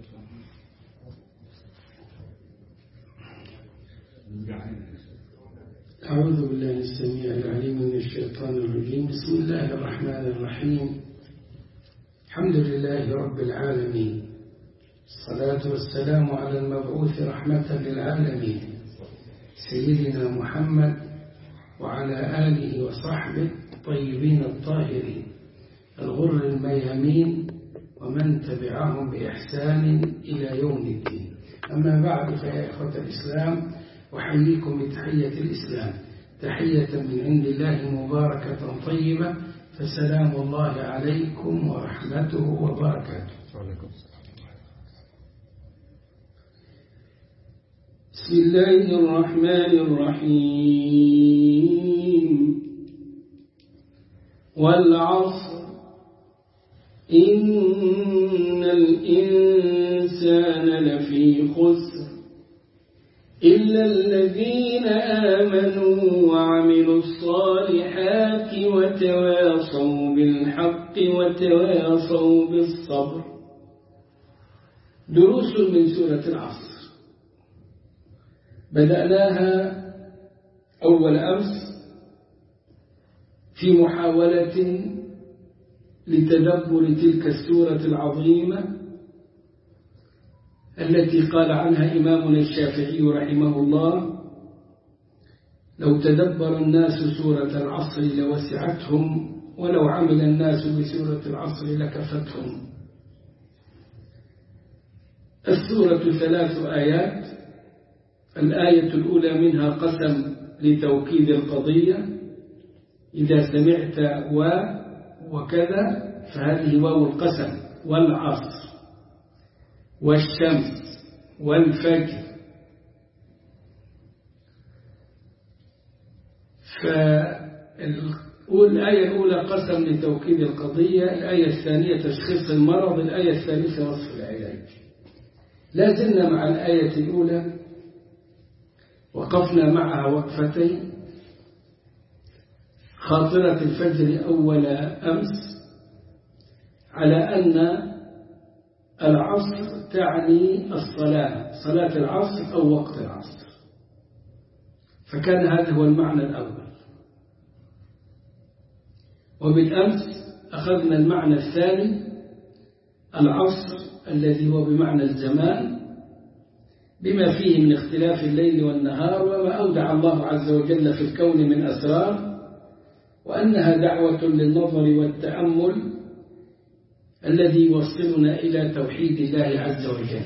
أعوذ بالله السميع العليم من الشيطان الرجيم بسم الله الرحمن الرحيم الحمد لله رب العالمين الصلاة والسلام على المبعوث رحمة للعالمين سيدنا محمد وعلى آله وصحبه الطيبين الطاهرين الغر الميامين ومن تبعهم بإحسان إلى يوم الدين أما بعد فيا إخوة الإسلام أحييكم بتحية الإسلام تحية من عند الله مباركة طيبة فسلام الله عليكم ورحمته وبركاته بسم الله الرحمن الرحيم والعصر إن الإنسان لفي خسر إلا الذين آمنوا وعملوا الصالحات وتواصوا بالحق وتواصوا بالصبر دروس من سورة العصر بدأناها أول أمس في محاولة لتدبر تلك السورة العظيمة التي قال عنها إمامنا الشافعي رحمه الله لو تدبر الناس سورة العصر لوسعتهم ولو عمل الناس بسورة العصر لكفتهم السورة ثلاث آيات الآية الأولى منها قسم لتوكيد القضية إذا سمعت و وكذا فهذه واو القسم والعصر والشمس والفجر فالآية الأولى قسم لتوكيد القضية الآية الثانية تشخيص المرض الآية الثالثة وصف العلاج لا زلنا مع الآية الأولى وقفنا معها وقفتين خاطرة الفجر أول أمس على أن العصر تعني الصلاة صلاة العصر أو وقت العصر فكان هذا هو المعنى الأول وبالأمس أخذنا المعنى الثاني العصر الذي هو بمعنى الزمان بما فيه من اختلاف الليل والنهار وما أودع الله عز وجل في الكون من أسرار وأنها دعوة للنظر والتأمل الذي يوصلنا إلى توحيد الله عز وجل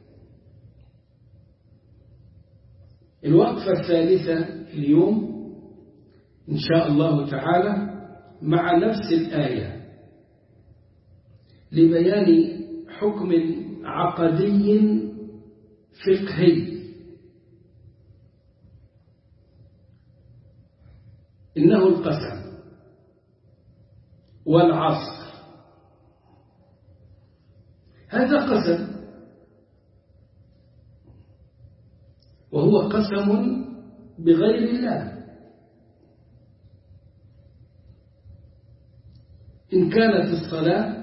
الوقفة الثالثة اليوم إن شاء الله تعالى مع نفس الآية لبيان حكم عقدي فقهي إنه القسم والعصر هذا قسم وهو قسم بغير الله إن كانت الصلاة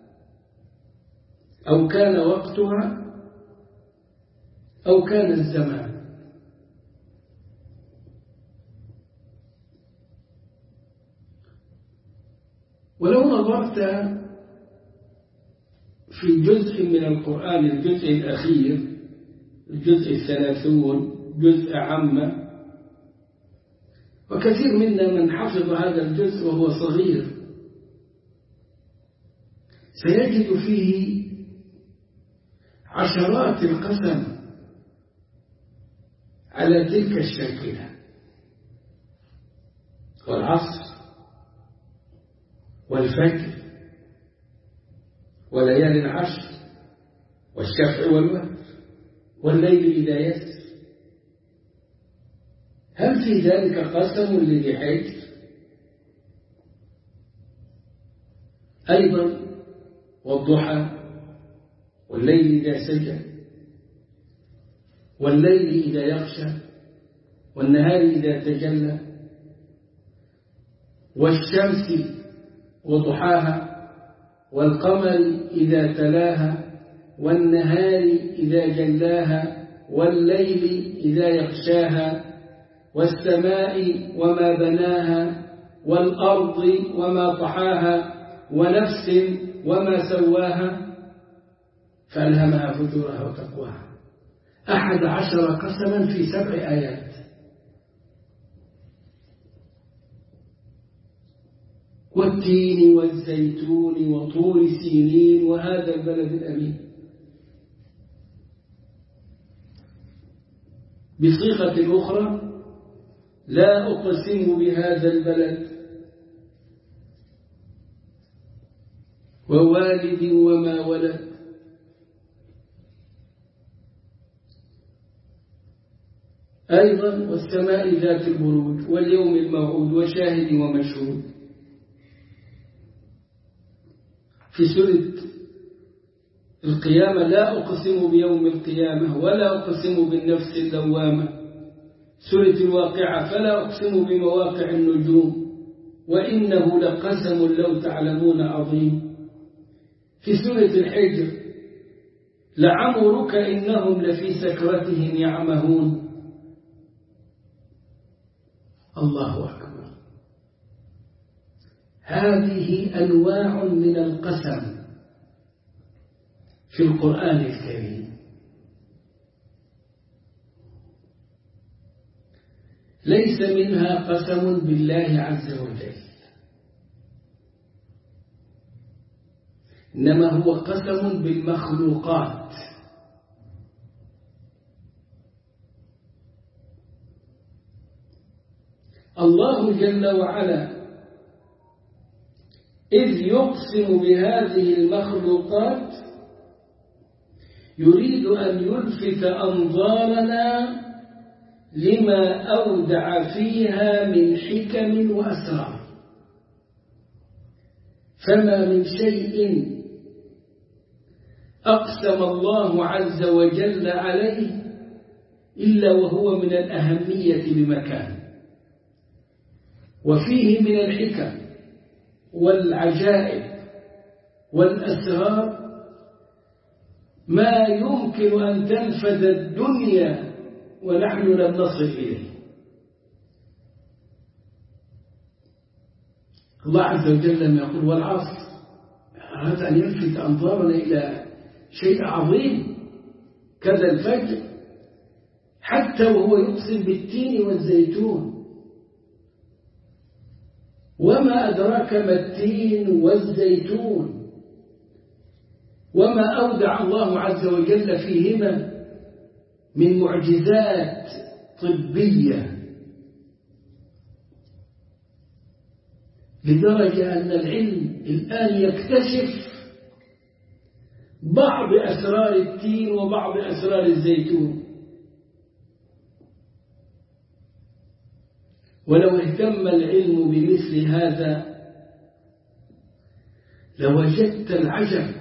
أو كان وقتها أو كان الزمان ولو نظرت في جزء من القرآن الجزء الأخير الجزء الثلاثون جزء عامة وكثير منا من حفظ هذا الجزء وهو صغير سيجد فيه عشرات القسم على تلك الشاكلة والعصر والفجر وليال العشر والشفع والوتر والليل إذا يسر هل في ذلك قسم لذي حجر أيضا والضحى والليل إذا سجى والليل إذا يغشى والنهار إذا تجلى والشمس وضحاها والقمر إذا تلاها والنهار إذا جلاها والليل إذا يغشاها والسماء وما بناها والأرض وما طحاها ونفس وما سواها فألهمها فجورها وتقواها أحد عشر قسما في سبع آيات والتين والزيتون وطور سينين وهذا البلد الأمين بصيغة أخرى لا أقسم بهذا البلد ووالد وما ولد أيضا والسماء ذات البروج واليوم الموعود وشاهد ومشهود في سورة القيامة لا أقسم بيوم القيامة ولا أقسم بالنفس اللوامة سورة الواقعة فلا أقسم بمواقع النجوم وإنه لقسم لو تعلمون عظيم في سورة الحجر لعمرك إنهم لفي سكرتهم يعمهون الله أكبر هذه أنواع من القسم في القرآن الكريم ليس منها قسم بالله عز وجل إنما هو قسم بالمخلوقات الله جل وعلا إذ يقسم بهذه المخلوقات يريد أن يلفت أنظارنا لما أودع فيها من حكم وأسرار فما من شيء أقسم الله عز وجل عليه إلا وهو من الأهمية بمكان وفيه من الحكم والعجائب والأسرار ما يمكن أن تنفذ الدنيا ونحن لم نصل إليه الله عز وجل لما يقول والعصر أراد أن يلفت أنظارنا إلى شيء عظيم كذا الفجر حتى وهو يقسم بالتين والزيتون وما أدراك ما التين والزيتون وما أودع الله عز وجل فيهما من معجزات طبية لدرجة أن العلم الآن يكتشف بعض أسرار التين وبعض أسرار الزيتون ولو اهتم العلم بمثل هذا لوجدت العجب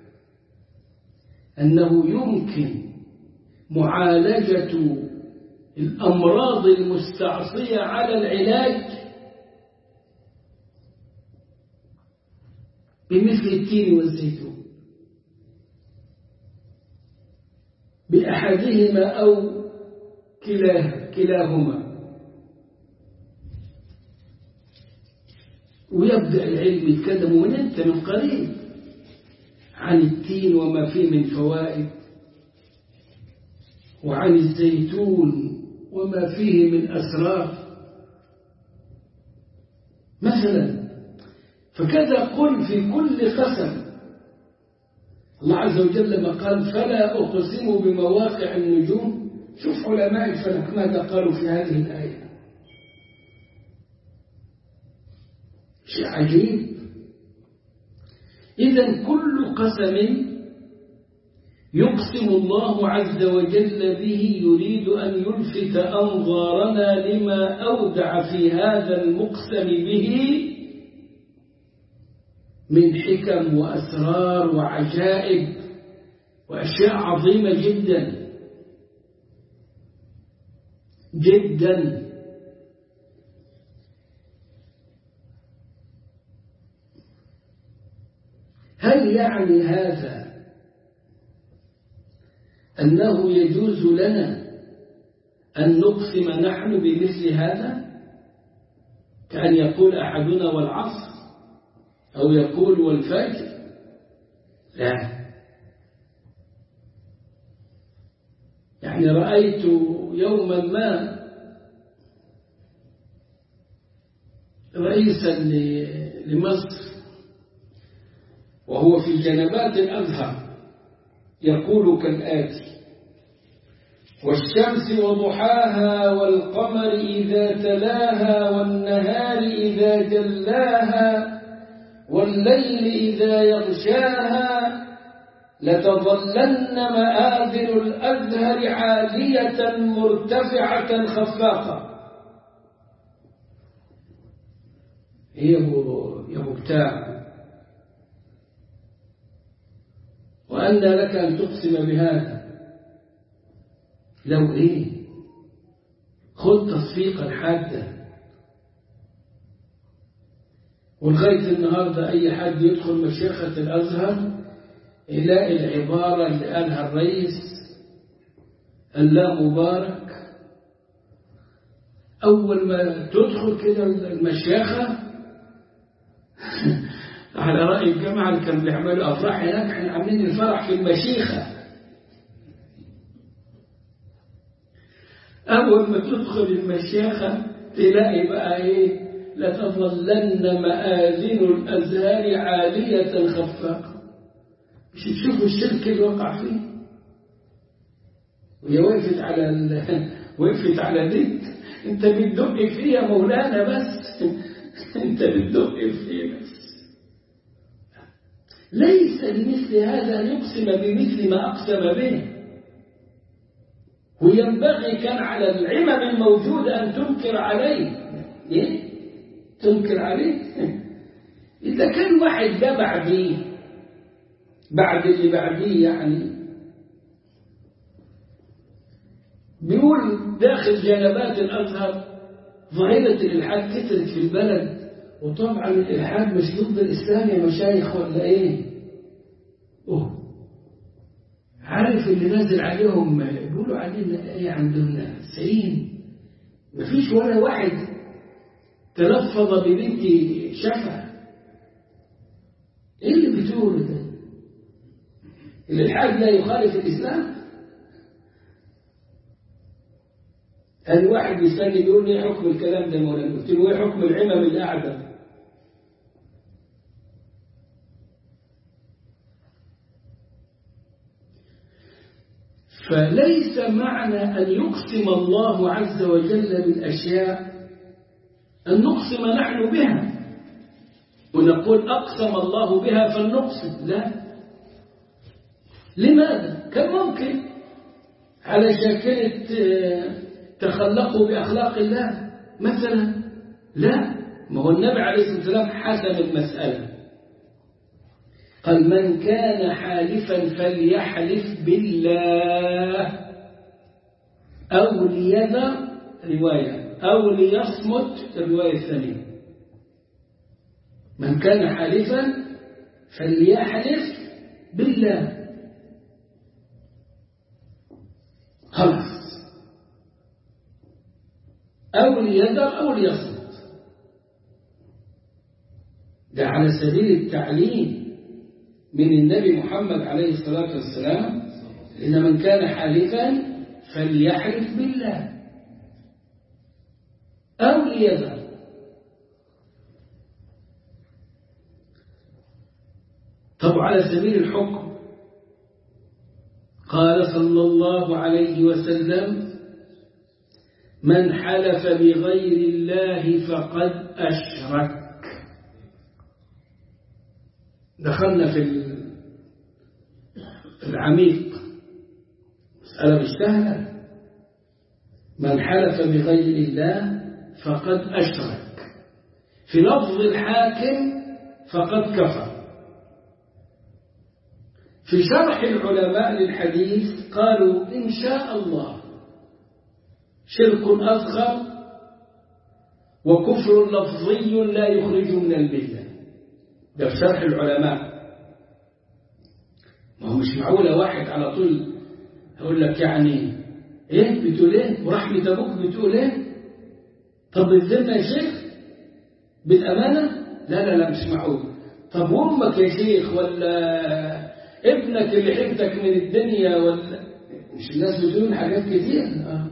أنه يمكن معالجة الأمراض المستعصية على العلاج بمثل التين والزيتون بأحدهما أو كلاه كلاهما ويبدأ العلم يتكلم من أنت من قريب عن التين وما فيه من فوائد وعن الزيتون وما فيه من أسرار مثلا فكذا قل في كل قسم الله عز وجل لما قال فلا أقسم بمواقع النجوم شوف علماء الفلك ماذا قالوا في هذه الآية شيء عجيب إذا كل قسم يقسم الله عز وجل به يريد أن يلفت أنظارنا لما أودع في هذا المقسم به من حكم وأسرار وعجائب وأشياء عظيمة جدا جدا هل يعني هذا أنه يجوز لنا أن نقسم نحن بمثل هذا كأن يقول أحدنا والعصر أو يقول والفجر لا يعني رأيت يوما ما رئيسا لمصر وهو في جنبات الأزهر يقول كالآتي والشمس وضحاها والقمر إذا تلاها والنهار إذا جلاها والليل إذا يغشاها لتظلن مآذن الأزهر عالية مرتفعة خفاقة هي يا مبتاع وأن لك أن تقسم بهذا لو إيه خذ تصفيقا حادا ولغاية النهاردة أي حد يدخل مشيخة الأزهر يلاقي العبارة اللي قالها الرئيس الله مبارك أول ما تدخل كده المشيخة على رأي الجماعة اللي كانوا بيعملوا أفراح هناك احنا عاملين الفرح في المشيخة أول ما تدخل المشيخة تلاقي بقى إيه لتظلن مآذن الأزهار عالية خفاقة مش تشوفوا الشرك اللي وقع فيه وهي وقفت على ال... وقفت على ديت انت بتدق فيه يا مولانا بس انت بتدق فيه بس ليس لمثل هذا أن يقسم بمثل ما أقسم به وينبغي كان على العمم الموجودة أن تنكر عليه إيه؟ تنكر عليه إذا كان واحد ده بعديه بعد اللي بعديه يعني بيقول داخل جنبات الأزهر ظاهرة الإلحاد كثرت في البلد وطبعا الإلحاد مش ضد الإسلام يا مشايخ ولا إيه؟ أوه عارف اللي نازل عليهم بيقولوا علينا إيه عندنا سعين مفيش ولا واحد تلفظ ببنت شفا إيه اللي بتقوله ده؟ الإلحاد لا يخالف الإسلام؟ هذا واحد بيسألني بيقول لي حكم الكلام ده مولانا قلت له ايه حكم العمم الأعدم فليس معنى أن يقسم الله عز وجل بالأشياء أن نقسم نحن بها ونقول أقسم الله بها فلنقسم لا لماذا؟ كان ممكن على شاكلة تخلقوا بأخلاق الله مثلا لا ما هو النبي عليه الصلاة والسلام حسم المسألة قال من كان حالفا فليحلف بالله أو ليذر رواية أو ليصمت الرواية الثانية من كان حالفا فليحلف بالله خلاص أو ليذر أو ليصمت ده على سبيل التعليم من النبي محمد عليه الصلاة والسلام إن من كان حالفا فليحلف بالله أو ليذر طب على سبيل الحكم قال صلى الله عليه وسلم من حلف بغير الله فقد أشرك دخلنا في العميق مسألة مش سهلة من حلف بغير الله فقد أشرك في لفظ الحاكم فقد كفر في شرح العلماء للحديث قالوا إن شاء الله شرك أصغر وكفر لفظي لا يخرج من المله ده في شرح العلماء ما هو مش معقولة واحد على طول أقول لك يعني إيه بتقول إيه ورحمة أبوك بتقول إيه طب بتذلنا يا شيخ بالأمانة لا لا لا مش معقول طب وأمك يا شيخ ولا ابنك اللي حبتك من الدنيا ولا مش الناس بتقول حاجات كتير آه.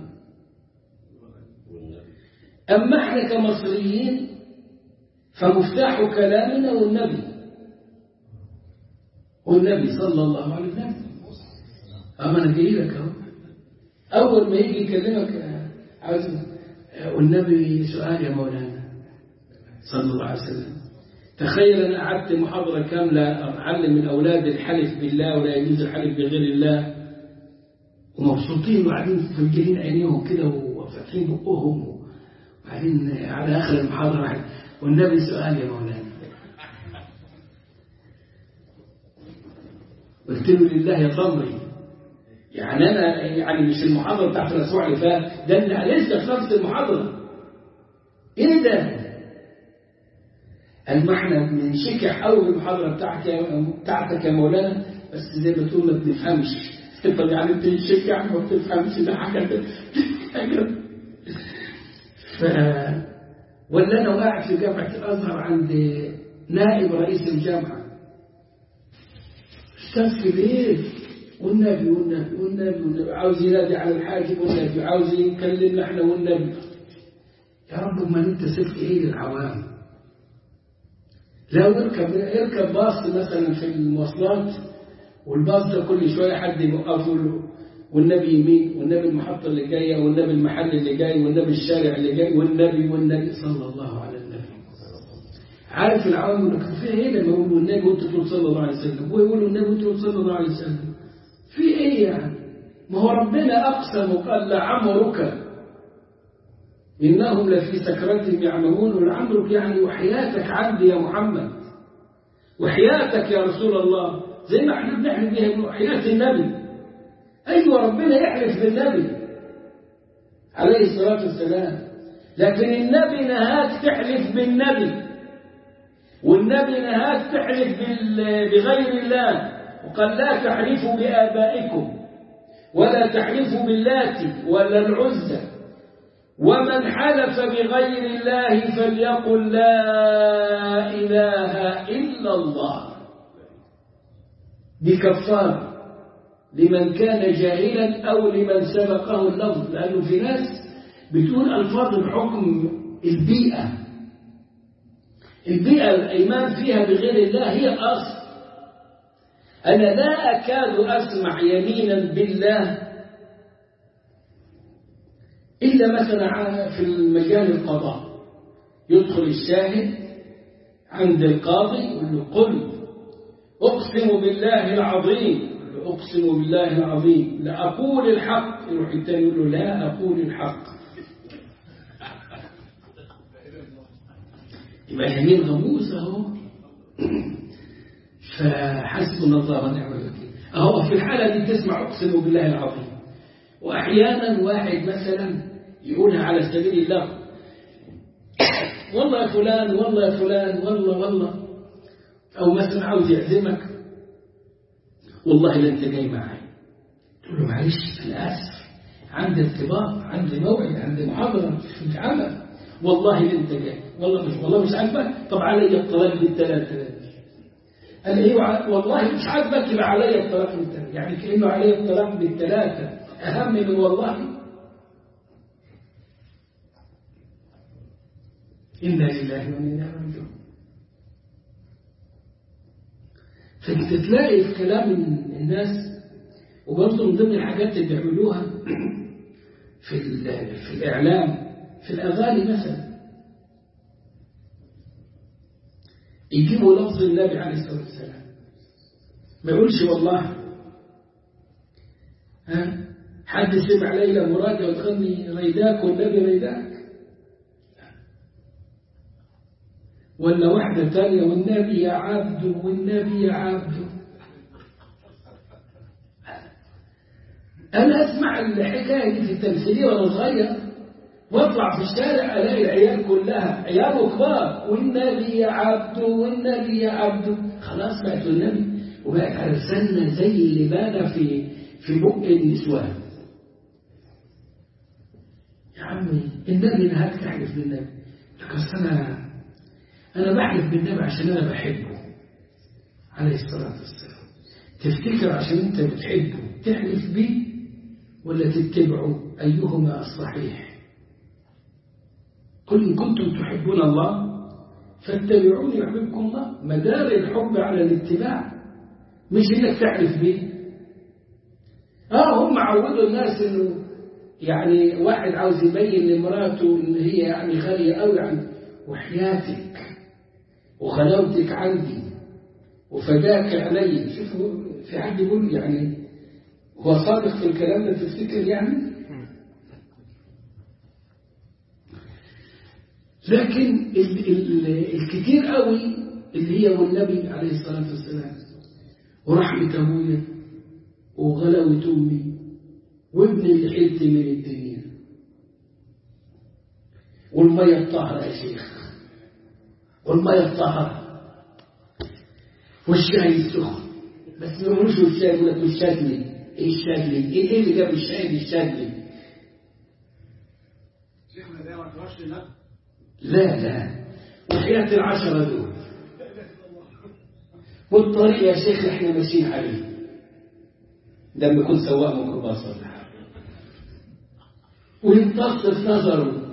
أما احنا كمصريين فمفتاح كلامنا والنبي والنبي صلى الله عليه وسلم أما أنا جاي لك أهو أول ما يجي يكلمك عاوز والنبي سؤال يا مولانا صلى الله عليه وسلم تخيل أنا قعدت محاضرة كاملة أعلم من أولاد الحلف بالله ولا يجوز الحلف بغير الله ومبسوطين وقاعدين مفجرين عينيهم كده وفاتحين بقهم وبعدين على آخر المحاضرة والنبي سؤال يا مولانا قلت له لله يا ضمري يعني أنا يعني مش المحاضرة بتاعت الأسبوع اللي فات ده أنا لسه في نفس المحاضرة إيه ده؟ قال ما احنا بنشكح أول المحاضرة بتاعتك يا بتاعتك يا مولانا بس زي ما تقول ما بنفهمش طب يعني انت تشكح ما بتفهمش ده حاجة حاجة ف ولا أنا قاعد في جامعة الأزهر عند نائب رئيس الجامعة استاذ كبير والنبي والنبي والنبي والنبي عاوز ينادي على الحاكم والنبي عاوز يكلمنا احنا والنبي يا رب ما انت سبت ايه للعوام لو اركب اركب باص مثلا في المواصلات والباص ده كل شويه حد يوقفه له والنبي يمين والنبي المحطه اللي جايه والنبي المحل اللي جاي والنبي الشارع اللي جاي والنبي والنبي صلى الله عليه وسلم عارف العوام يقول لك في ايه لما يقولوا النبي وانت تقول صلى الله عليه وسلم ويقولوا النبي وانت تقول صلى الله عليه وسلم في ايه يعني ما هو ربنا اقسم وقال لعمرك انهم لفي سكرتهم يعمهون ولعمرك يعني وحياتك عبدي يا محمد وحياتك يا رسول الله زي ما احنا بنحلف بها وحياة النبي ايوه ربنا يحلف بالنبي عليه الصلاه والسلام لكن النبي نهاك تحلف بالنبي والنبي نهاك تحلف بغير الله وقال لا تحلفوا بآبائكم ولا تحلفوا باللات ولا العزى ومن حلف بغير الله فليقل لا إله إلا الله دي كفارة لمن كان جاهلا أو لمن سبقه اللفظ لأنه في ناس بتقول ألفاظ بحكم البيئة البيئة الإيمان فيها بغير الله هي الأصل أنا لا أكاد أسمع يمينا بالله إلا مثلا في المجال القضاء يدخل الشاهد عند القاضي يقول له قل أقسم بالله العظيم أقسم بالله العظيم لا أقول الحق يروح التاني يقول له لا أقول الحق يبقى اليمين غموس اهو فحسبنا الله ونعم الوكيل اهو في الحاله دي تسمع اقسم بالله العظيم واحيانا واحد مثلا يقولها على سبيل الله والله يا فلان والله يا فلان والله والله او مثلا عاوز يعزمك والله لا انت جاي معي تقول له معلش انا اسف عندي ارتباط عندي موعد عندي محاضره في عمل والله لا انت جاي والله مش والله مش عاجبك طب علي الطلاق بالثلاثه قال ايه والله مش عاجبك يبقى علي الطلاق بالثلاثه يعني كانه علي الطلاق بالثلاثه اهم من والله إنا لله وإنا راجعون فانت تلاقي في كلام الناس وبرضه من ضمن الحاجات اللي بيعملوها في في الإعلام في الأغاني مثلا يجيبوا لفظ النبي عليه الصلاة والسلام ما يقولش والله ها حد سمع ليلى مراد وتغني ريداك والنبي ريداك ولا واحدة تانية والنبي يا عبد والنبي يا عبد أنا أسمع الحكاية دي في التمثيلية وأنا صغير واطلع في الشارع ألاقي العيال كلها عيال وكبار والنبي يا عبد والنبي يا عبد خلاص بقت النبي وبقت على لساننا زي اللي بان في في بق النسوان يا عمي النبي نهاك تحلف بالنبي لك أصل أنا أنا بحلف بالنبي عشان أنا بحبه عليه الصلاة والسلام تفتكر عشان أنت بتحبه تحلف بيه ولا تتبعه أيهما الصحيح قل إن كنتم تحبون الله فاتبعوني يحببكم الله مدار الحب على الاتباع مش انك تحلف بيه اه هم عودوا الناس انه يعني واحد عاوز يبين لمراته ان هي يعني غاليه قوي عن وحياتك وخلاوتك عندي وفداك علي شوفوا في حد يقول يعني هو صادق في الكلام ده تفتكر يعني لكن ال ال الكتير قوي اللي هي والنبي عليه الصلاة والسلام ورحمة أبويا وغلاوة أمي وابن اللي حلت من الدنيا والمية الطاهرة يا شيخ والمية الطاهرة والشاي السخن بس ما يقولوش الشاي يقول لك الشادلي ايه الشادلي ايه اللي جاب الشاي بالشادلي شيخنا ده ما تروحش لنفسك لا لا وحياة العشرة دول والطريق يا شيخ احنا ماشيين عليه لما يكون سواق ميكروباص ولا حاجة ويمتص في نظره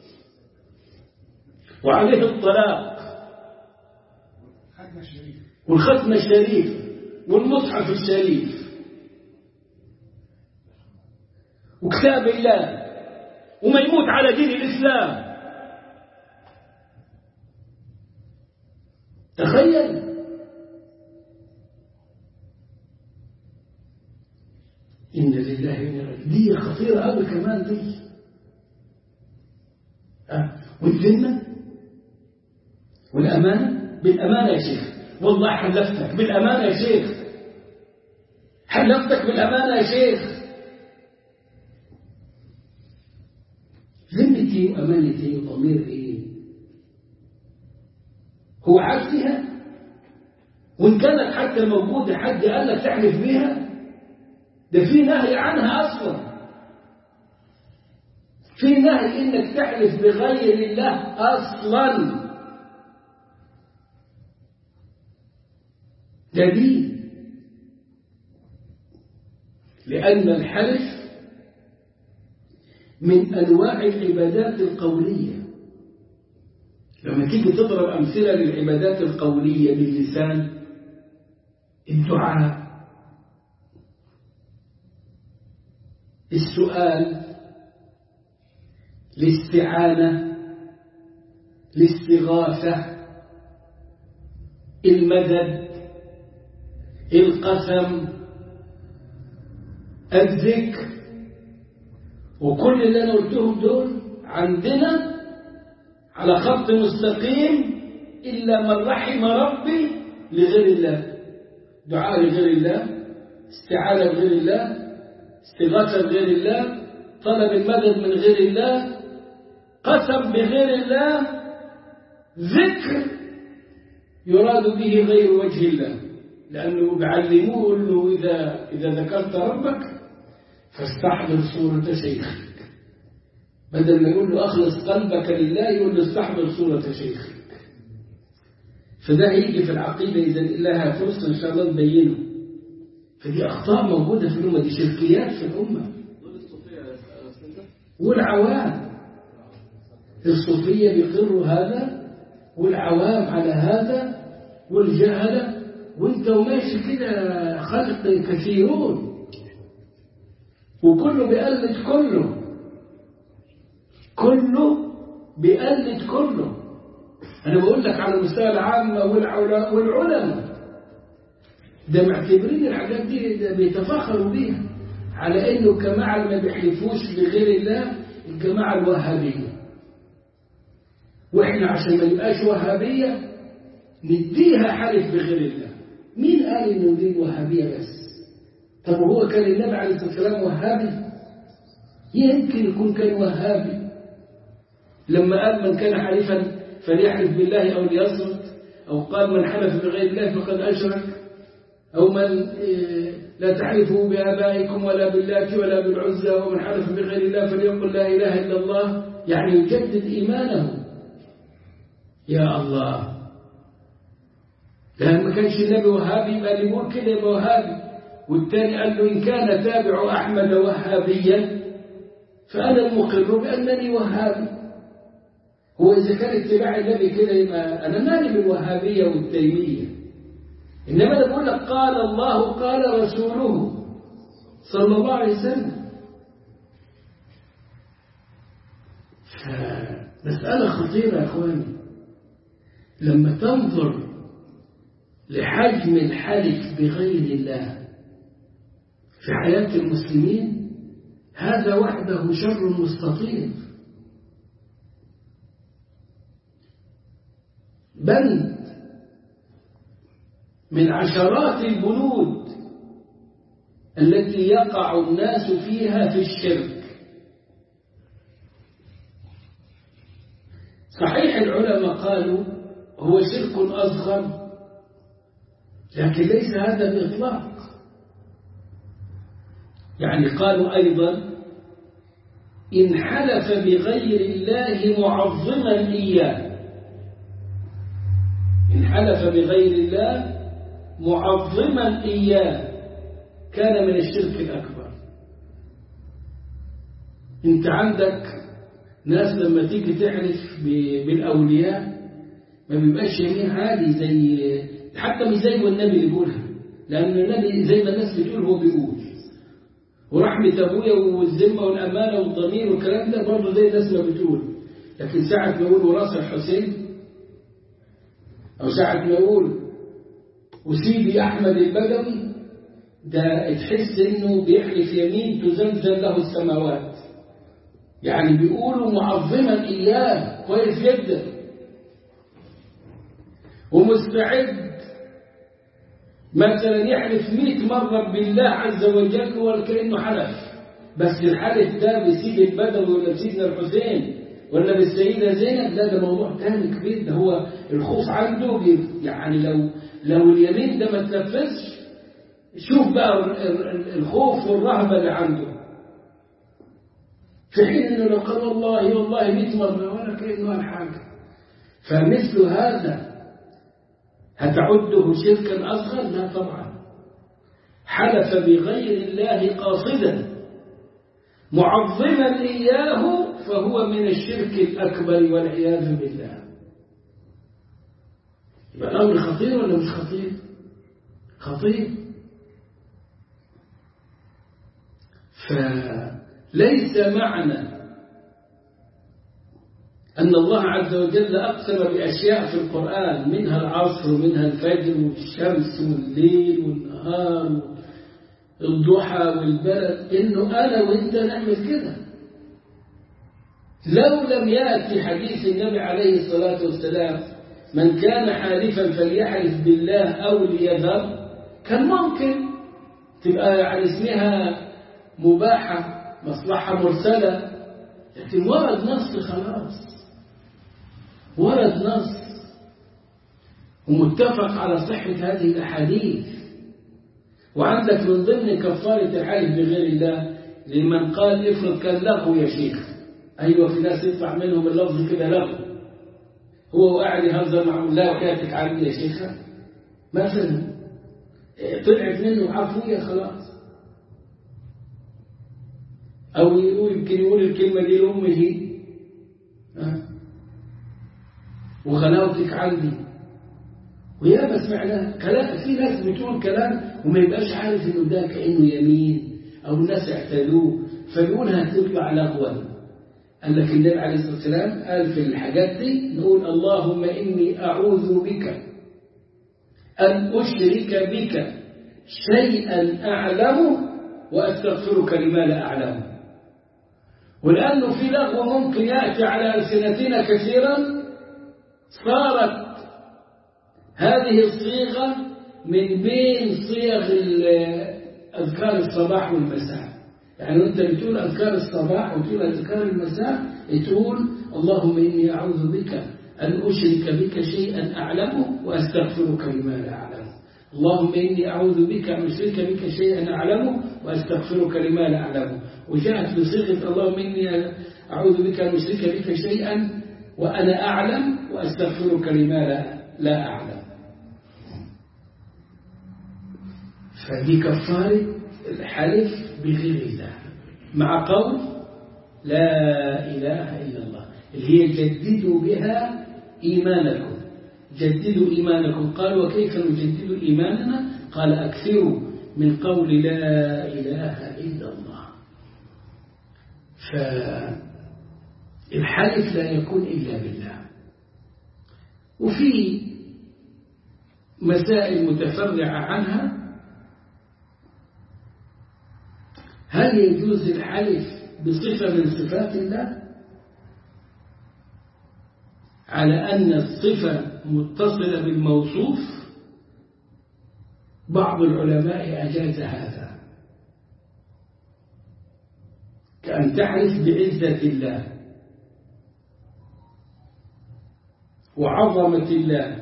وعليه الطلاق ختمة شريف والختمة الشريفة والمصحف الشريف وكتاب الله وما يموت على دين الإسلام تخيل إن لله وإنا دي خطيرة أوي كمان دي أه. والذمة والأمانة بالأمانة يا شيخ والله حلفتك بالأمانة يا شيخ حلفتك بالأمانة يا شيخ ذمتي وأمانتي وضمير إيه هو عاد فيها وإن كانت حتى موجودة حد قال لك تحلف بيها ده في نهي عنها أصلا في نهي إنك تحلف بغير الله أصلا ده دين لأن الحلف من أنواع العبادات القولية لما تيجي تضرب أمثلة للعبادات القولية باللسان الدعاء السؤال الاستعانة الاستغاثة المدد القسم الذكر وكل اللي أنا قلتهم دول عندنا على خط مستقيم إلا من رحم ربي لغير الله دعاء لغير الله استعانة بغير الله استغاثة بغير الله طلب المدد من غير الله قسم بغير الله ذكر يراد به غير وجه الله لأنه بيعلموه أنه إذا, إذا ذكرت ربك فاستحضر صورة شيخك بدل ما يقول له أخلص قلبك لله يقول له استحضر صورة شيخك فده هيجي في العقيدة إذا لها فرصة إن شاء الله نبينه فدي أخطاء موجودة في الأمة دي شركيات في الأمة والعوام الصوفية بيقروا هذا والعوام على هذا والجهلة وانت وماشي كده خلق كثيرون وكله بيقلد كله كله بيقلد كله أنا بقول لك على المستوى العامة والعلماء ده معتبرين الحاجات دي ده بيتفاخروا بيها على انه الجماعه اللي ما بيحلفوش لغير الله الجماعه الوهابيه واحنا عشان ما نبقاش وهابيه نديها حلف بغير الله مين قال انه دي الوهابيه بس طب هو كان النبي عليه الصلاه والسلام وهابي يمكن يكون كان وهابي لما قال من كان حليفا فليحلف بالله او ليصمت او قال من حلف بغير الله فقد اشرك أو من لا تحلفوا بآبائكم ولا باللات ولا بالعزى ومن حلف بغير الله فليقل لا إله إلا الله يعني يجدد إيمانه يا الله لأن ما كانش النبي وهابي يبقى اللي يقول كده يبقى وهابي والتاني قال له إن كان تابع أحمد وهابيا فأنا المقر بأنني وهابي هو إذا كان اتباع النبي كده يبقى أنا مالي بالوهابية والتيمية إنما أنا بقول لك قال الله قال رسوله صلى الله عليه وسلم مسألة خطيرة يا أخواني لما تنظر لحجم الحلف بغير الله في حياة المسلمين هذا وحده شر مستطير بند من عشرات البنود التي يقع الناس فيها في الشرك صحيح العلماء قالوا هو شرك أصغر لكن ليس هذا بإطلاق يعني قالوا أيضا إن حلف بغير الله معظما إياه إن حلف بغير الله معظما إياه كان من الشرك الأكبر أنت عندك ناس لما تيجي تحلف بالأولياء ما بيبقاش يمين عادي زي حتى مش زي والنبي اللي بيقولها لأن النبي زي ما الناس بتقول هو بيقول ورحمة أبويا والذمة والأمانة والضمير والكلام ده برضه زي الناس ما بتقول لكن ساعة ما يقول وراس الحسين أو ساعة ما يقول وسيدي أحمد البدوي ده تحس إنه بيحلف يمين تزلزل له السماوات يعني بيقولوا معظما إياه كويس جدا ومستعد مثلا يحلف مئة مرة بالله عز وجل وكأنه حلف بس الحلف ده بسيد البدوي ولا بسيدنا الحسين ولا بالسيدة زينب لا ده موضوع تاني كبير ده هو الخوف عنده يعني لو لو اليمين ده ما تنفذش شوف بقى الخوف والرهبة اللي عنده في حين انه لو قال والله والله 100 مرة ولا كأنه قال حاجة فمثل هذا هتعده شركا أصغر لا طبعا حلف بغير الله قاصدا معظما إياه فهو من الشرك الأكبر والعياذ بالله يبقى الأمر خطير ولا مش خطير خطير فليس معنى أن الله عز وجل أقسم بأشياء في القرآن منها العصر ومنها الفجر والشمس والليل والنهار الضحى والبلد إنه أنا وإنت نعمل كده لو لم يأتي حديث النبي عليه الصلاة والسلام من كان حالفا فليحلف بالله أو ليذر كان ممكن تبقى يعني اسمها مباحة مصلحة مرسلة لكن ورد نص خلاص ورد نص ومتفق على صحة هذه الأحاديث وعندك من ضمن كفارة الحلف بغير الله لمن قال افرض كان لغو يا شيخ أيوة في ناس يطلع منهم اللفظ كده لغو هو قاعد يهزر مع الله وحياتك علي يا شيخة مثلا طلعت منه عفوية خلاص أو يقول يمكن يقول الكلمة دي لأمه وغلاوتك عندي ويا ما سمعناها كلام في ناس بتقول كلام وما يبقاش عارف انه ده كانه يمين او الناس اعتادوه فيقولها تطلع لغوا قال لك النبي عليه الصلاه والسلام قال في الحاجات دي نقول اللهم اني اعوذ بك ان اشرك بك شيئا اعلمه واستغفرك لما لا اعلمه ولانه في لغو ممكن ياتي على السنتنا كثيرا صارت هذه الصيغة من بين صيغ أذكار الصباح والمساء يعني أنت بتقول أذكار الصباح وتقول أذكار المساء تقول اللهم إني أعوذ بك أن أشرك بك شيئا أعلمه وأستغفرك لما لا أعلمه اللهم إني أعوذ بك أن أشرك بك شيئا أعلمه وأستغفرك لما لا أعلمه وجاءت بصيغة اللهم إني أعوذ بك أن أشرك بك شيئا وأنا أعلم وأستغفرك لما لا, لا أعلم فدي كفارة الحلف بغير الله مع قول لا إله إلا الله اللي هي جددوا بها إيمانكم جددوا إيمانكم قال وكيف نجدد إيماننا قال أكثروا من قول لا إله إلا الله فالحلف لا يكون إلا بالله وفي مسائل متفرعة عنها هل يجوز الحلف بصفة من صفات الله على أن الصفة متصلة بالموصوف بعض العلماء أجاز هذا كأن تحلف بعزة الله وعظمة الله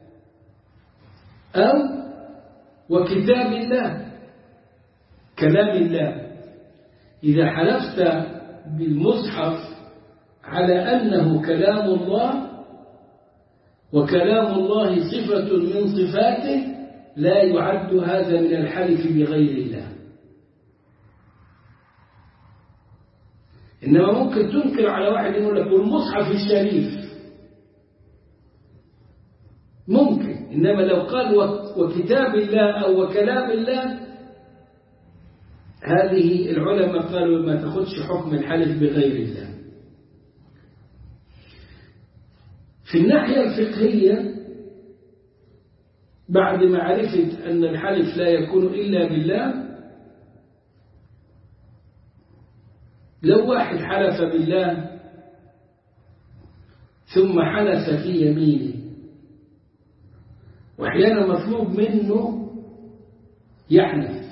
أو وكتاب الله كلام الله إذا حلفت بالمصحف على أنه كلام الله وكلام الله صفة من صفاته لا يعد هذا من الحلف بغير الله إنما ممكن تنكر على واحد يقول لك والمصحف الشريف ممكن إنما لو قال وكتاب الله أو وكلام الله هذه العلماء قالوا ما تاخدش حكم الحلف بغير الله في الناحية الفقهية بعد معرفة أن الحلف لا يكون إلا بالله لو واحد حلف بالله ثم حلف في يمينه وأحيانا مطلوب منه يحنث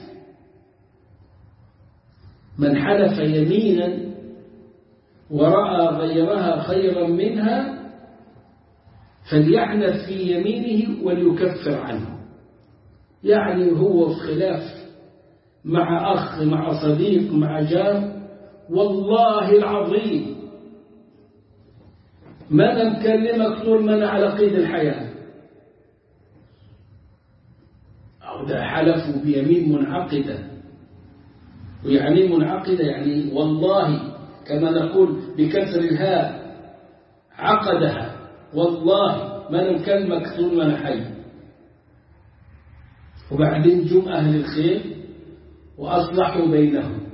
من حلف يمينا ورأى غيرها خيرا منها فليحنث في يمينه وليكفر عنه يعني هو في خلاف مع أخ مع صديق مع جار والله العظيم ما أنا مكلمك طول ما أنا على قيد الحياة أو ده حلفوا بيمين منعقدة ويعني منعقدة يعني والله كما نقول بكسر الهاء عقدها والله ما أنا مكلمك طول ما أنا حي وبعدين جم أهل الخير وأصلحوا بينهم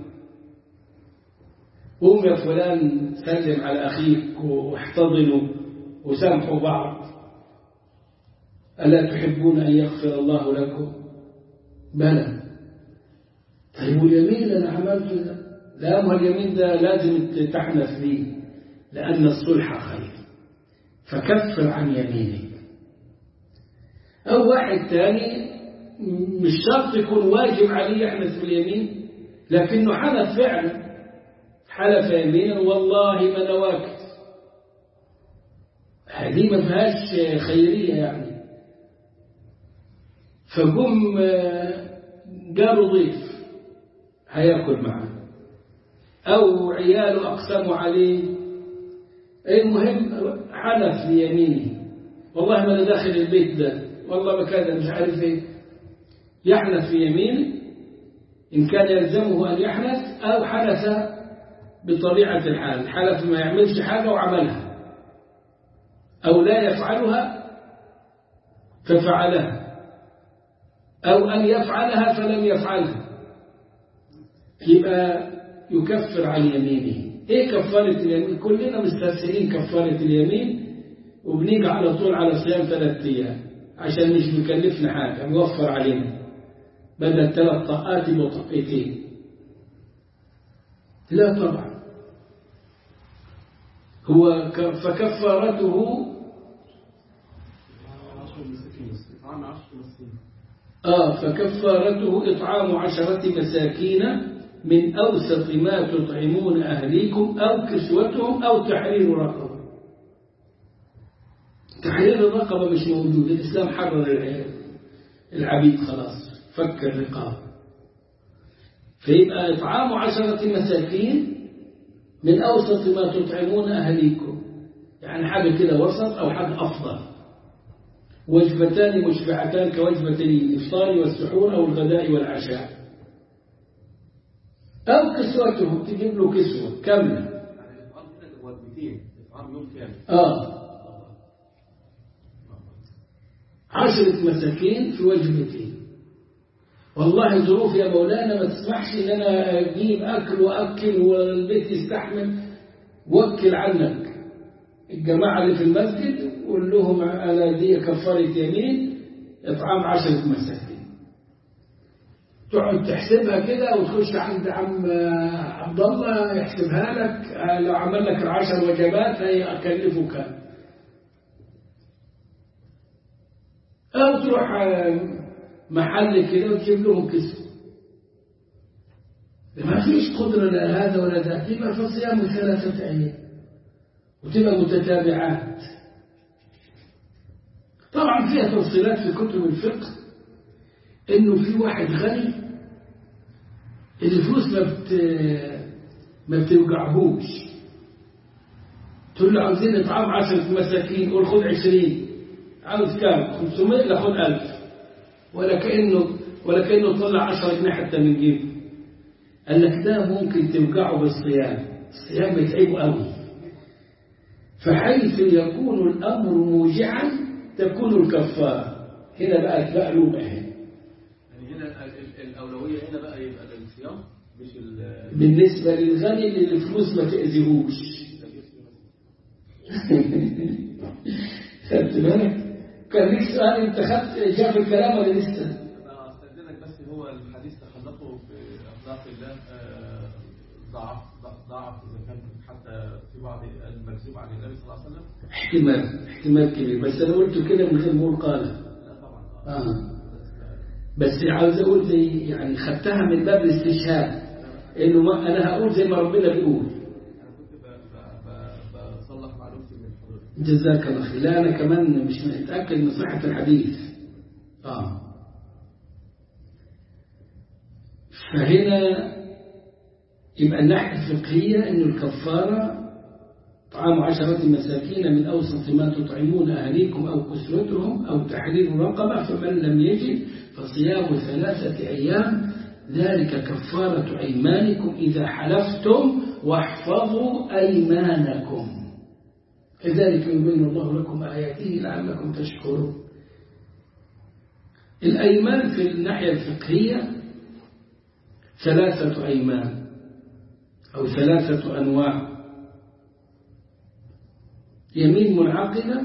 قوم يا فلان سلم على أخيك واحتضنوا وسامحوا بعض ألا تحبون أن يغفر الله لكم بلى طيب واليمين أنا عملت ده لا ما اليمين ده لازم تحنث فيه لأن الصلح خير فكفر عن يمينك أو واحد تاني مش شرط يكون واجب عليه يحنث في اليمين لكنه حنث فعلا حلف يمينا والله ما نواكت هذه ما فيهاش خيرية يعني فقم قالوا ضيف هياكل معه أو عياله أقسموا عليه المهم حلف بيمينه والله ما أنا داخل البيت ده والله ما كذا مش عارف ايه يحنث في يمينه إن كان يلزمه أن يحنث أو حنث بطبيعة الحال حلف ما يعملش حاجة وعملها أو لا يفعلها ففعلها أو أن يفعلها فلم يفعلها يبقى يكفر عن يمينه إيه كفارة اليمين كلنا مستسهلين كفارة اليمين وبنيجي على طول على صيام ثلاث أيام عشان مش بيكلفنا حاجة موفر علينا بدل ثلاث طاقات وطاقتين لا طبعا هو فكفارته آه فكفارته إطعام عشرة مساكين من أوسط ما تطعمون أهليكم أو كسوتهم أو تحرير رقبة تحرير الرقبة مش موجود الإسلام حرر العيال العبيد خلاص فك الرقاب فيبقى إطعام عشرة مساكين من أوسط ما تطعمون أهليكم يعني حاجة كده وسط أو حاجة أفضل وجبتان مشبعتان كوجبتي الإفطار والسحور أو الغداء والعشاء أو كسوتهم تجيب له كسوة كاملة يعني الإطعام كده وجبتين إطعام يوم كامل آه عشرة مساكين في وجبتين والله ظروف يا مولانا ما تسمحش ان انا اجيب اكل واكل والبيت يستحمل وكل عنك الجماعة اللي في المسجد قول لهم انا دي كفارة يمين اطعام عشرة مساكين تقعد تحسبها كده وتخش عند عم عبد الله يحسبها لك لو عمل لك العشر وجبات هيكلفه كام أو تروح محل كده وتجيب لهم كسوة ما فيش قدرة لا هذا ولا ذاك يبقى فصيام ثلاثة أيام وتبقى متتابعات طبعا فيها تفصيلات في كتب الفقه انه في واحد غني الفلوس ما بت ما بتوجعهوش تقول له عاوزين اطعام عشرة مساكين قول خد عشرين عاوز كام 500 لا خد 1000 ولا كأنه ولا كأنه طلع 10 جنيه حتى من جيبه قال لك ده ممكن توجعه بالصيام الصيام بيتعبه قوي فحيث يكون الأمر موجعا تكون الكفارة هنا بقى تبقى له هنا يعني هنا ال- ال- الأولوية هنا بقى يبقى للصيام مش ال بالنسبة للغني اللي الفلوس ما تأذيهوش خدت بالك؟ كان ليك سؤال انت خدت جاب الكلام ولا لسه؟ أنا أستأذنك بس هو الحديث تخلقه في أخلاق الله آه، ضعف ضعف إذا كان حتى في بعض المكذوب عن النبي صلى الله عليه وسلم احتمال احتمال كبير بس انا قلت كده من غير ما اقول قال لا طبعا اه بس عاوز اقول زي يعني خدتها من باب الاستشهاد انه ما انا هقول زي ما ربنا بيقول أنا كنت ب- ب- ب- بصلح معلومتي من حضرتك جزاك الله خير لا انا كمان مش متاكد من صحه الحديث اه فهنا يبقى الناحيه الفقهيه انه الكفاره طعام عشرة مساكين من أوسط ما تطعمون أهليكم أو كسوتهم أو تحرير رقبة فمن لم يجد فصيام ثلاثة أيام ذلك كفارة أيمانكم إذا حلفتم واحفظوا أيمانكم كذلك يبين الله لكم آياته لعلكم تشكرون الأيمان في الناحية الفقهية ثلاثة أيمان أو ثلاثة أنواع يمين منعقدة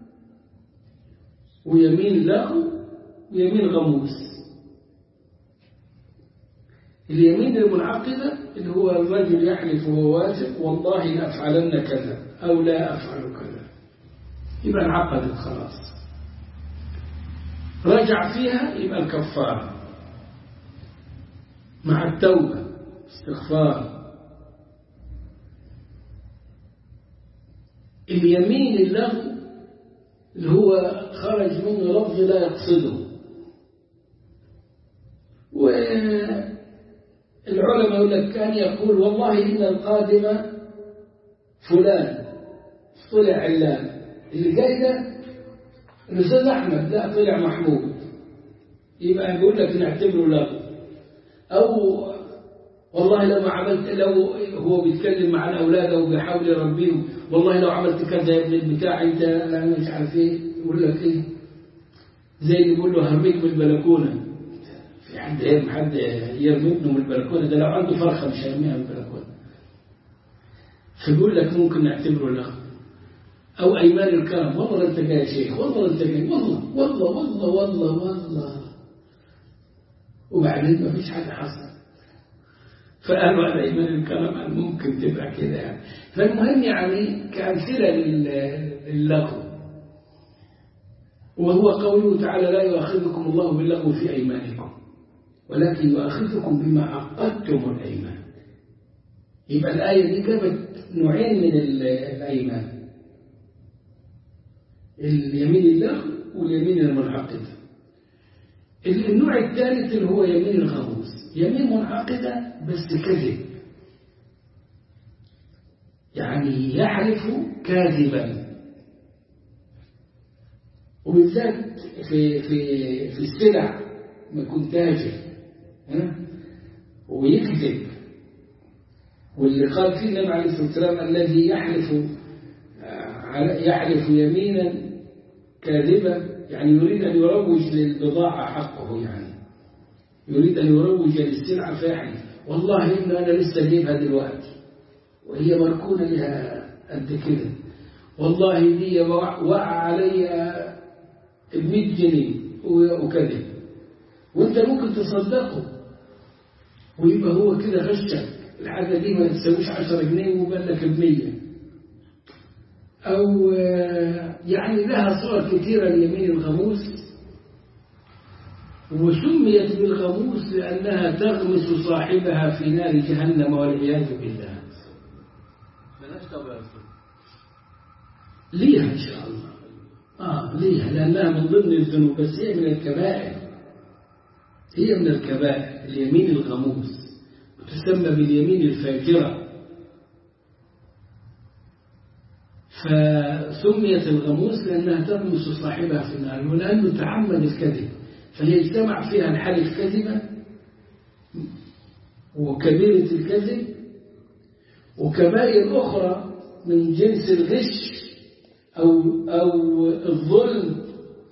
ويمين لغو ويمين غموس اليمين المنعقدة اللي هو الرجل يحلف وهو واثق والله لأفعلن كذا أو لا أفعل كذا يبقى انعقدت خلاص رجع فيها يبقى الكفارة مع التوبة استغفار اليمين اللغو اللي هو خرج منه لفظ لا يقصده والعلماء يقول لك كان يقول والله إن القادم فلان طلع علان اللي جاي ده الأستاذ أحمد لا طلع محمود يبقى يقول لك نعتبره لغو أو والله لو ما عملت لو هو بيتكلم مع الأولاد أو بيحاول يربيهم والله لو عملت كذا يا ابن البتاع أنت لا مش عارف إيه يقول لك إيه زي اللي يقول له هرميك من البلكونة في حد يرمي حد يرمي ابنه من البلكونة ده لو عنده فرخة مش هيرميها من البلكونة فيقول لك ممكن نعتبره لغو أو أيمان الكرم والله أنت جاي يا شيخ والله أنت جاي والله والله والله والله والله وبعدين ما فيش حاجة حصل فقالوا على إيمان الكرم ممكن تبقى كده يعني فالمهم يعني كأمثلة للغو وهو قوله تعالى لا يؤاخذكم الله باللغو في أيمانكم ولكن يؤاخذكم بما عقدتم الأيمان يبقى الآية دي جابت نوعين من الأيمان اليمين اللغو واليمين المنعقدة النوع الثالث اللي هو يمين الغموس يمين منعقدة بس كذب يعني يحلف كاذبا وبالذات في في في السلع ما يكون تاجر ها؟ ويكذب واللي قال فيه النبي عليه الصلاه والسلام الذي يحلف يحلف يمينا كاذبا يعني يريد ان يروج للبضاعه حقه يعني يريد ان يروج للسلعه فيحلف والله ان انا لسه جايبها دلوقتي وهي مركونه لها قد كده والله دي وقع علي ب 100 جنيه وكذب وانت ممكن تصدقه ويبقى هو كده غشك الحاجه دي ما تساويش 10 جنيه وبان لك ب 100 او يعني لها صور كثيره اليمين الغموس وسميت بالغموس لانها تغمس صاحبها في نار جهنم والعياذ بالله ملهاش توبة يا أستاذ ليها ان شاء الله اه ليها لانها من ضمن الذنوب بس هي من الكبائر هي من الكبائر اليمين الغموس وتسمى باليمين الفاجرة فسميت الغموس لأنها تغمس صاحبها في النار ولأنه تعمد الكذب فهي اجتمع فيها الحلف كذبا وكبيرة الكذب وكبائر أخرى من جنس الغش أو أو الظلم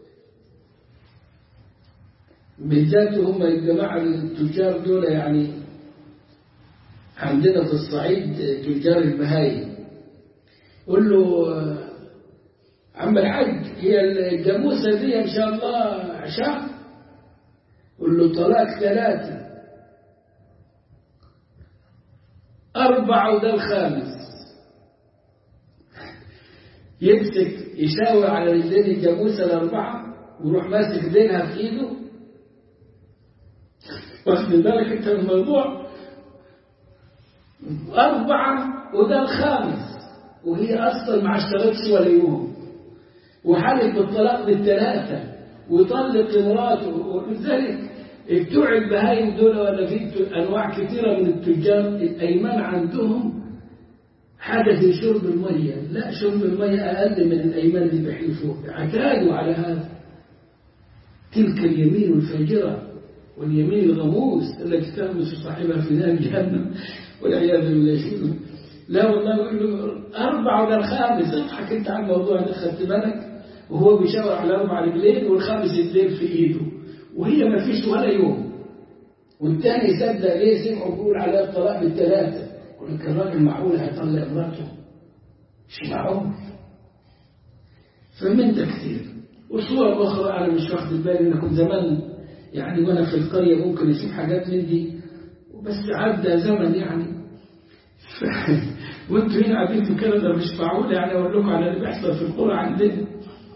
بالذات هم الجماعة التجار دول يعني عندنا في الصعيد تجار البهايم قول له عم الحاج هي الجاموسة دي إن شاء الله عشاء قول له طلاق ثلاثة أربعة وده الخامس يمسك يشاور على رجلين الجاموسة الأربعة ويروح ماسك دينها في إيده واخد بالك أنت من الموضوع أربعة وده الخامس وهي أصلا ما اشتغلتش ولا يوم وحلف بالطلاق بالثلاثة ويطلق مراته ولذلك بتوع البهايم دول ولا في أنواع كثيرة من التجار الأيمان عندهم حاجة زي شرب المية لا شرب المية أقل من الأيمان اللي بيحلفوا اعتادوا على هذا تلك اليمين الفاجرة واليمين الغموس التي تغمس صاحبها في نار جهنم والعياذ بالله لا والله يقول له أربعة ولا الخامس اضحك أنت على الموضوع ده خدت بالك وهو بيشاور على أربع رجلين والخامس يدين في إيده وهي ما فيش ولا يوم والتاني يصدق ليه سمعوا بيقول على الطلاق بالثلاثة يقول لك الراجل معقول هيطلق مراته مش معقول فمن ده كثير وصور أخرى أنا مش واخد بالي أنا كنت زمان يعني وأنا في القرية ممكن أشوف حاجات من دي بس عدى زمن يعني ف... وانتوا هنا قاعدين في كندا مش معقول يعني اقول لكم على اللي بيحصل في القرى عندنا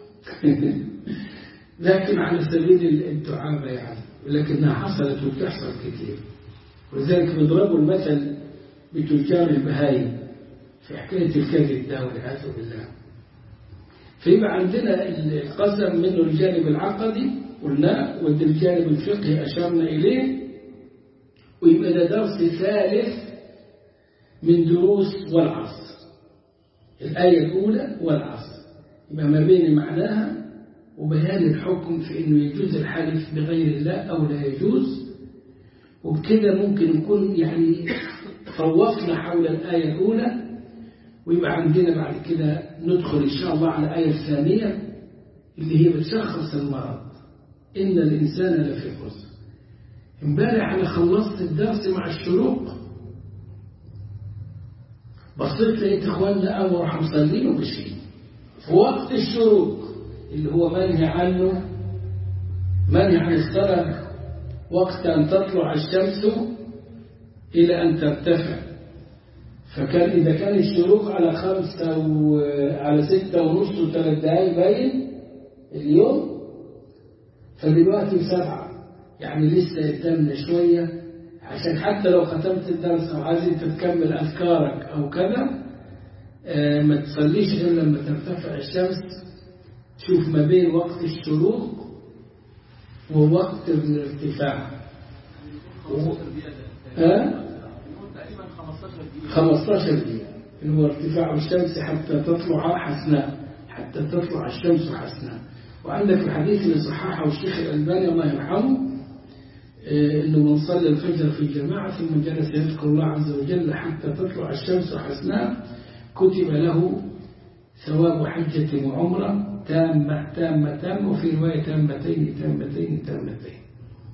لكن على سبيل الدعابه يعني ولكنها حصلت وبتحصل كتير ولذلك بيضربوا المثل بتجار البهايم في حكايه الكذب ده والعياذ بالله فيبقى عندنا القسم منه الجانب العقدي قلناه والجانب الفقهي اشرنا اليه ويبقى ده درس ثالث من دروس والعصر الآية الأولى والعصر يبقى ما بين معناها وبيان الحكم في أنه يجوز الحلف بغير الله أو لا يجوز وبكده ممكن نكون يعني طوفنا حول الآية الأولى ويبقى عندنا بعد كده ندخل إن شاء الله على الآية الثانية اللي هي بتشخص المرض إن الإنسان لفي خسر امبارح أنا خلصت الدرس مع الشروق بصيت لقيت اخواننا قاموا راحوا مصلين ومشيين في وقت الشروق اللي هو منهي عنه منهي عن الصلاة وقت أن تطلع الشمس إلى أن ترتفع فكان إذا كان الشروق على خمسة وعلى ستة ونص وثلاث دقايق باين اليوم فدلوقتي سبعة يعني لسه قدامنا شوية عشان حتى لو ختمت الدرس أو عايز أنت تكمل أذكارك أو كذا آه ما تصليش غير لما ترتفع الشمس تشوف ما بين وقت الشروق ووقت الارتفاع 15 دقيقة ده. ها؟ يكون تقريبا 15 دقيقة 15 دقيقة اللي هو ارتفاع الشمس حتى تطلع حسناء حتى تطلع الشمس حسناء وعندك الحديث اللي صححه الشيخ الألباني الله يرحمه آه، انه من صلى الفجر في جماعة ثم جلس يذكر الله عز وجل حتى تطلع الشمس حسناء كتب له ثواب حجة وعمرة تامة تامة تامة وفي رواية تامتين تامتين تامتين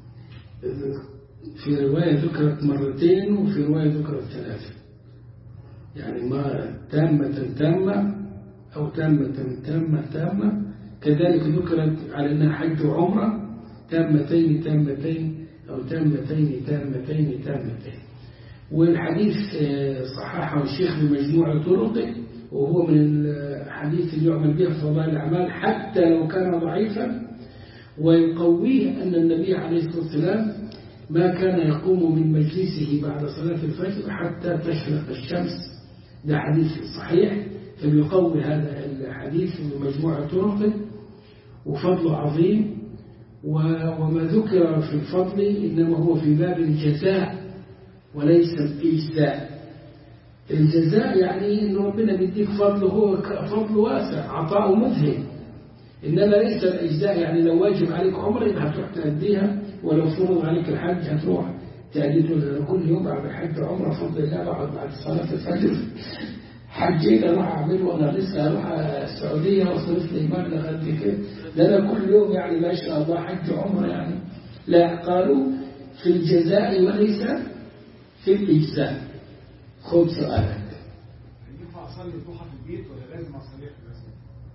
في رواية ذكرت مرتين وفي رواية ذكرت ثلاثة يعني ما تامة تامة أو تامة تامة تامة كذلك ذكرت على أنها حج وعمرة تامتين تامتين أو تامتين تامتين تامتين والحديث آه، صححه الشيخ بمجموع طرقه وهو من الحديث اللي يعمل به في فضائل الأعمال حتى لو كان ضعيفا ويقويه أن النبي عليه الصلاة والسلام ما كان يقوم من مجلسه بعد صلاة الفجر حتى تشرق الشمس ده حديث صحيح فبيقوي هذا الحديث بمجموع طرقه وفضله عظيم و- وما ذكر في الفضل إنما هو في باب الجزاء وليس الإجزاء الجزاء يعني إن ربنا بيديك فضل هو ك- فضل واسع عطاء مذهل إنما ليس الإجزاء يعني لو واجب عليك عمرة يبقى هتروح تأديها ولو فرض عليك الحج هتروح تأديته كل يوم بعد الحج عمرة فضل الله بعد بعد صلاة الفجر حجين اروح اعمله وانا لسه اروح السعوديه واصرف لي مبلغ قد كده ده انا كل يوم يعني ما شاء الله حج عمره يعني لا قالوا في الجزاء وليس في الاجزاء خذ سؤالك ينفع اصلي الضحى في البيت ولا لازم اصليها في المسجد؟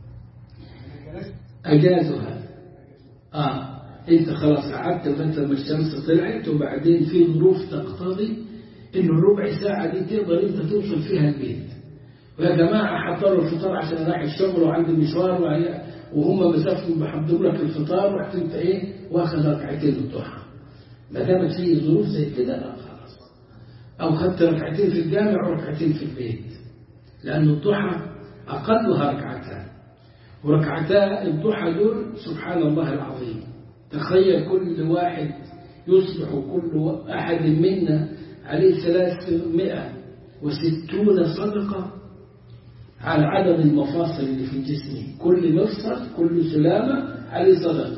انا جلست اجازوا هذا اه انت خلاص قعدت مثلا ما الشمس طلعت وبعدين في ظروف تقتضي ان الربع ساعه دي تقدر انت توصل فيها البيت ويا جماعه حضروا الفطار عشان أنا رايح الشغل وعندي مشوار وهي- وهم مسافرين بيحضروا لك الفطار رحت انت ايه واخد ركعتين الضحى ما دامت في ظروف زي كده لا خلاص او خدت ركعتين في الجامع وركعتين في البيت لان الضحى اقلها ركعتان وركعتا الضحى دول سبحان الله العظيم تخيل كل واحد يصبح كل أحد منا عليه ثلاثمائة وستون صدقة على عدد المفاصل اللي في جسمه كل مفصل كل سلامة عليه صدقة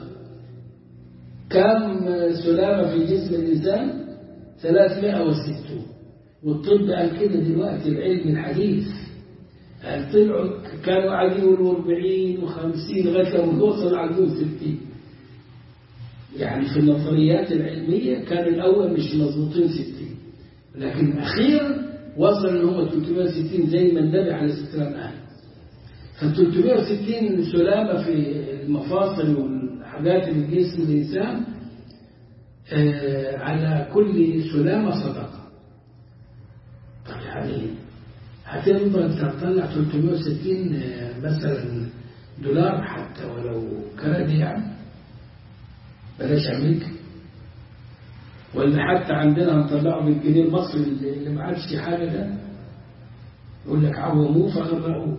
كم سلامة في جسم الإنسان ثلاثمائة وستون والطب قال كده دلوقتي العلم الحديث قال طلعوا كانوا قاعدين يقولوا 40 و50 لغايه لما وصل عندهم 60 يعني في النظريات العلميه كان الاول مش مظبوطين 60 لكن اخيرا وصل ان هم 360 زي ما النبي عليه الصلاه والسلام قال فال 360 سلامه في المفاصل والحاجات اللي في جسم الانسان آه، على كل سلامه صدقه طب يعني هتفضل تطلع 360 مثلا دولار حتى ولو كندي يعني بلاش امريكا ولا حتى عندنا هنطلعه بالجنيه المصري اللي اللي ما عادش حاجه ده يقول لك عوموه فغرقوه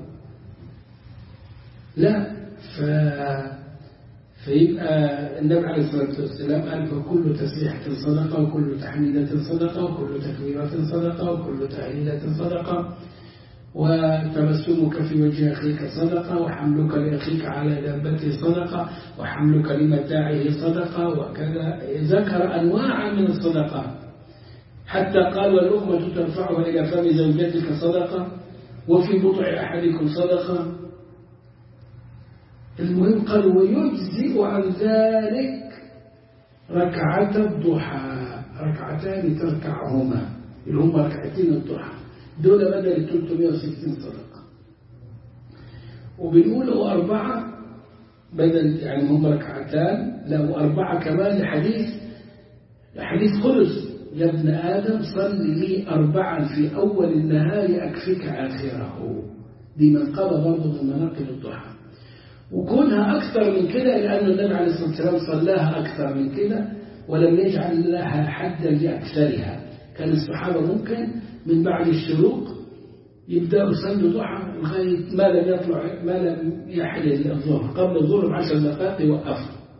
لا ف فيبقى النبي عليه الصلاة والسلام قال فكل تسبيحة صدقة وكل تحميدة صدقة وكل تكبيرة صدقة وكل تهليلة صدقة وتبسمك في وجه أخيك صدقة وحملك لأخيك على دابته صدقة وحملك لمتاعه صدقة وكذا ذكر أنواعا من الصدقات حتى قال واللقمة ترفعها إلى فم زوجتك صدقة وفي بضع أحدكم صدقة المهم قال ويجزئ عن ذلك ركعة الضحى ركعتان تركعهما اللي هم ركعتين الضحى دول بدل 360 صدقة وبنقول له أربعة بدل يعني هم ركعتان لا أربعة كمان لحديث لحديث قدس يا ابن آدم صل لي أربعا في أول النهار أكفك آخره دي منقبة برضه من مناقب الضحى وكونها أكثر من كده لأن النبي عليه الصلاة والسلام صلاها أكثر من كده ولم يجعل لها حدا لأكثرها كان الصحابة ممكن من بعد الشروق يبدأوا يصلوا ضحى لغاية ما لم يطلع ما لم يحل الظهر قبل الظهر بعشر دقائق يوقفوا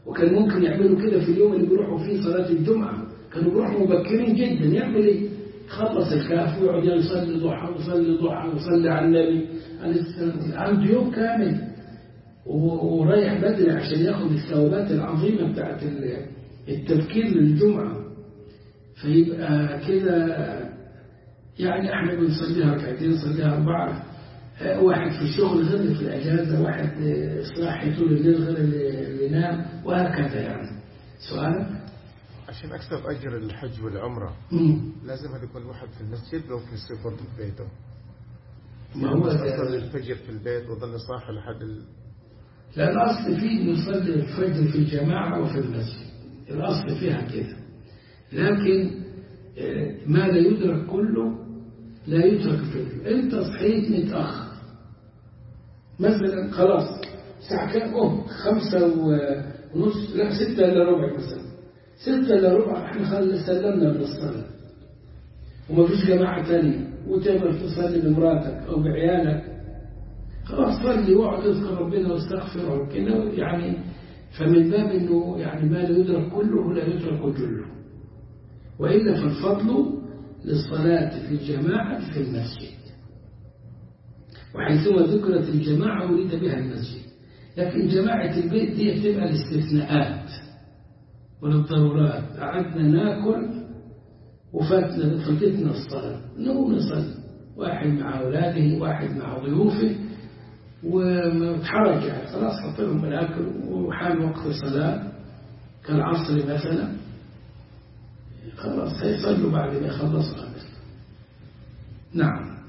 وكان ممكن يعملوا كده في اليوم اللي بيروحوا فيه صلاة الجمعة كانوا بيروحوا مبكرين جدا يعمل ايه؟ خلص الكهف ويقعد يصلي ضحى ويصلي ضحى ويصلي على النبي عليه السلام عنده يوم كامل و- ورايح بدري عشان ياخد الثوابات العظيمة بتاعت ال- التفكير للجمعة فيبقى كده يعني احنا بنصليها ركعتين نصليها أربعة آه، واحد في الشغل غير اللي في الأجازة واحد آه، صاحي طول الليل غير اللي اللي نام وهكذا يعني سؤالك؟ عشان أكسب أجر الحج والعمرة مم. لازم هذا يكون واحد في المسجد لو في الصيف برضه في بيته ما هو بس ده- أصلي الفجر في البيت وظل صاحي لحد ال... لا الأصل فيه إنه يصلي الفجر في الجماعة وفي المسجد الأصل فيها كده لكن آه، ما لا يدرك كله لا يترك كله أنت صحيت متأخر مثلا خلاص الساعة كام؟ أوه خمسة و- ونص لا ستة إلا ربع مثلا ستة إلا ربع إحنا خل سلمنا من الصلاة وما فيش جماعة تانية وتقدر تصلي بمراتك أو بعيالك خلاص صلي واقعد اذكر ربنا واستغفره وكده يعني فمن باب انه يعني ما لا يدرك كله لا يترك جله والا فالفضل للصلاه في الجماعه في المسجد وحيثما ذكرت الجماعه اريد بها المسجد لكن جماعه البيت دي بتبقى الاستثناءات وللضرورات قعدنا ناكل وفاتنا فاتتنا الصلاه نقوم نصلي واحد مع اولاده واحد مع ضيوفه ومتحرك يعني خلاص حط لهم الاكل وحال وقت الصلاه كالعصر مثلا خلاص هيصلوا بعد ما يخلصوا الأكل نعم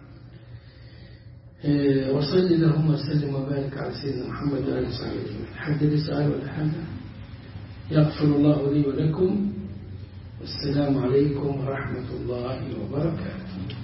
إيه، وصل اللهم وسلم وبارك على سيدنا محمد وعلى اله وصحبه اجمعين حد لي سؤال ولا حاجه يغفر الله لي ولكم والسلام عليكم ورحمه الله وبركاته